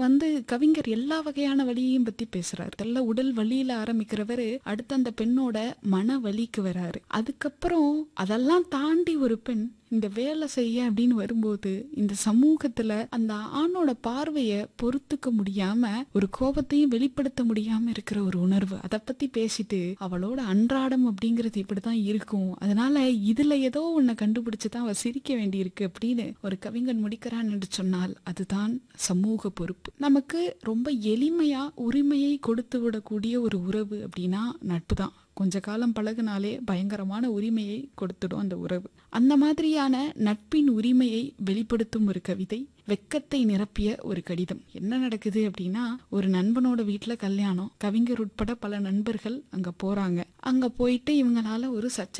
வந்து கவிஞர் எல்லா வகையான வலியையும் பத்தி பேசுறாரு நல்ல உடல் வலியில ஆரம்பிக்கிறவரு அடுத்து அந்த பெண்ணோட மன வலிக்கு வராரு அதுக்கப்புறம் அதெல்லாம் தாண்டி ஒரு பெண் இந்த வேலை செய்ய அப்படின்னு வரும்போது இந்த சமூகத்துல அந்த ஆணோட பார்வைய பொறுத்துக்க முடியாம ஒரு கோபத்தையும் வெளிப்படுத்த முடியாம இருக்கிற ஒரு உணர்வு அதை பத்தி பேசிட்டு அவளோட அன்றாடம் அப்படிங்கிறது இப்படிதான் இருக்கும் அதனால இதுல ஏதோ ஒன்ன கண்டுபிடிச்சுதான் அவ சிரிக்க வேண்டியிருக்கு அப்படின்னு ஒரு கவிஞன் முடிக்கிறான் என்று சொன்னால் அதுதான் சமூக பொறுப்பு நமக்கு ரொம்ப எளிமையா உரிமையை கொடுத்து விடக்கூடிய ஒரு உறவு அப்படின்னா நட்பு தான் கொஞ்ச காலம் பழகுனாலே பயங்கரமான உரிமையை கொடுத்துடும் அந்த உறவு அந்த மாதிரியான நட்பின் உரிமையை வெளிப்படுத்தும் ஒரு கவிதை வெக்கத்தை நிரப்பிய ஒரு கடிதம் என்ன நடக்குது அப்படின்னா ஒரு நண்பனோட வீட்டுல கல்யாணம் கவிஞர் உட்பட பல நண்பர்கள் அங்க போறாங்க அங்க போயிட்டு இவங்களால ஒரு சர்ச்சை